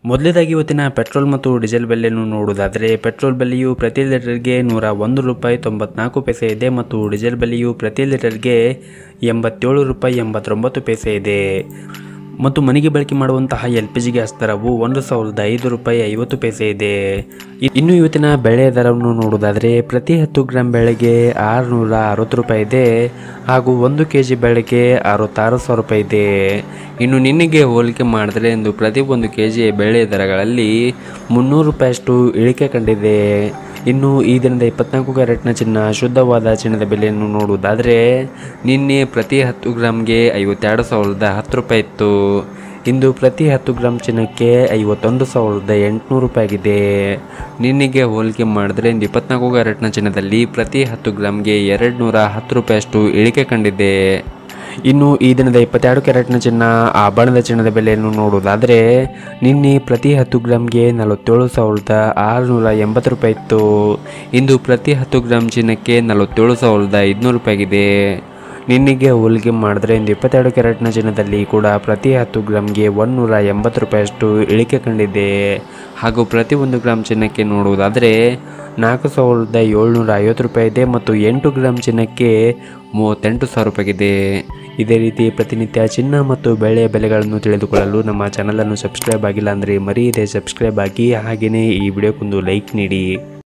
ಮೊದಲೇದಾಗಿ ಇವತ್ತಿನ ಪೆಟ್ರೋಲ್ ಮತ್ತು ಡೀಸೆಲ್ ಬೆಲೆಯನ್ನು ನೋಡುವುದಾದರೆ ಪೆಟ್ರೋಲ್ ಬೆಲೆಯು ಪ್ರತಿ ಲೀಟರ್ಗೆ ನೂರ ಒಂದು ರೂಪಾಯಿ ತೊಂಬತ್ನಾಲ್ಕು ಪೈಸೆ ಇದೆ ಮತ್ತು ಡೀಸೆಲ್ ಬೆಲೆಯು ಪ್ರತಿ ಲೀಟರ್ಗೆ ಎಂಬತ್ತೇಳು ರೂಪಾಯಿ ಎಂಬತ್ತೊಂಬತ್ತು ಪೈಸೆ ಇದೆ ಮತ್ತು ಮನೆಗೆ ಬಳಕೆ ಮಾಡುವಂತಹ ಎಲ್ ಪಿ ಜಿ ಗ್ಯಾಸ್ ದರವು ಒಂದು ಸಾವಿರದ ಐದು ರೂಪಾಯಿ ಐವತ್ತು ಪೈಸೆ ಇದೆ ಇ- ಇನ್ನು ಇವತ್ತಿನ ಬೆಳೆ ದರವನ್ನು ನೋಡುವುದಾದರೆ ಪ್ರತಿ ಹತ್ತು ಗ್ರಾಂ ಬೆಳೆಗೆ ಆರುನೂರ ಅರವತ್ತು ರೂಪಾಯಿ ಇದೆ ಹಾಗೂ ಒಂದು ಕೆ ಜಿ ಬೆಳೆಗೆ ಅರವತ್ತಾರು ಸಾವಿರ ರೂಪಾಯಿ ಇದೆ ಇನ್ನು ನಿನ್ನೆಗೆ ಹೋಲಿಕೆ ಮಾಡಿದ್ರೆ ಇಂದು ಪ್ರತಿ ಒಂದು ಕೆ ಜಿ ಬೆಳೆ ದರಗಳಲ್ಲಿ ಮುನ್ನೂರು ರೂಪಾಯಿಯಷ್ಟು ಇಳಿಕೆ ಕಂಡಿದೆ ಇನ್ನು ಈ ದಿನದ ಇಪ್ಪತ್ನಾಲ್ಕು ಕ್ಯಾರೆಟ್ನ ಚಿನ್ನ ಶುದ್ಧವಾದ ಚಿನ್ನದ ಬೆಲೆಯನ್ನು ನೋಡುವುದಾದರೆ ನಿನ್ನೆ ಪ್ರತಿ ಹತ್ತು ಗ್ರಾಮ್ಗೆ ಐವತ್ತೆರಡು ಸಾವಿರದ ಹತ್ತು ರೂಪಾಯಿ ಇತ್ತು ಇಂದು ಪ್ರತಿ ಹತ್ತು ಗ್ರಾಮ್ ಚಿನ್ನಕ್ಕೆ ಐವತ್ತೊಂದು ಸಾವಿರದ ಎಂಟುನೂರು ರೂಪಾಯಿ ಆಗಿದೆ ನಿನ್ನೆಗೆ ಹೋಲಿಕೆ ಮಾಡಿದ್ರೆ ಇಂದು ಇಪ್ಪತ್ನಾಲ್ಕು ಕ್ಯಾರೆಟ್ನ ಚಿನ್ನದಲ್ಲಿ ಪ್ರತಿ ಹತ್ತು ಗ್ರಾಮ್ಗೆ ಎರಡು ನೂರ ಹತ್ತು ರೂಪಾಯಿಯಷ್ಟು ಇಳಿಕೆ ಕಂಡಿದೆ ಇನ್ನು ಈ ದಿನದ ಇಪ್ಪತ್ತೆರಡು ಕ್ಯಾರೆಟ್ನ ಚಿನ್ನ ಆಭರಣದ ಚಿನ್ನದ ಬೆಲೆಯನ್ನು ನೋಡುವುದಾದರೆ ನಿನ್ನೆ ಪ್ರತಿ ಹತ್ತು ಗ್ರಾಮ್ಗೆ ನಲವತ್ತೇಳು ಸಾವಿರದ ಆರುನೂರ ಎಂಬತ್ತು ರೂಪಾಯಿ ಇತ್ತು ಇಂದು ಪ್ರತಿ ಹತ್ತು ಗ್ರಾಮ್ ಚಿನ್ನಕ್ಕೆ ನಲವತ್ತೇಳು ಸಾವಿರದ ಐದುನೂರು ರೂಪಾಯಿ ಆಗಿದೆ ನಿನ್ನೆಗೆ ಹೋಲಿಕೆ ಮಾಡಿದ್ರೆ ಇಂದು ಇಪ್ಪತ್ತೆರಡು ಕ್ಯಾರೆಟ್ನ ಚಿನ್ನದಲ್ಲಿ ಕೂಡ ಪ್ರತಿ ಹತ್ತು ಗ್ರಾಮ್ಗೆ ಒಂದುನೂರ ಎಂಬತ್ತು ರೂಪಾಯಿಯಷ್ಟು ಇಳಿಕೆ ಕಂಡಿದೆ ಹಾಗೂ ಪ್ರತಿ ಒಂದು ಗ್ರಾಮ್ ಚಿನ್ನಕ್ಕೆ ನೋಡುವುದಾದರೆ ನಾಲ್ಕು ಸಾವಿರದ ಏಳ್ನೂರ ಐವತ್ತು ರೂಪಾಯಿ ಇದೆ ಮತ್ತು ಎಂಟು ಗ್ರಾಮ್ ಚಿನ್ನಕ್ಕೆ ಮೂವತ್ತೆಂಟು ಸಾವಿರ ರೂಪಾಯಿಗಿದೆ ಇದೇ ರೀತಿ ಪ್ರತಿನಿತ್ಯ ಚಿನ್ನ ಮತ್ತು ಬೆಳೆಯ ಬೆಲೆಗಳನ್ನು ತಿಳಿದುಕೊಳ್ಳಲು ನಮ್ಮ ಚಾನಲನ್ನು ಸಬ್ಸ್ಕ್ರೈಬ್ ಆಗಿಲ್ಲ ಅಂದರೆ ಮರೆಯದೆ ಸಬ್ಸ್ಕ್ರೈಬ್ ಆಗಿ ಹಾಗೆಯೇ ಈ ವಿಡಿಯೋಕ್ಕೊಂದು ಲೈಕ್ ನೀಡಿ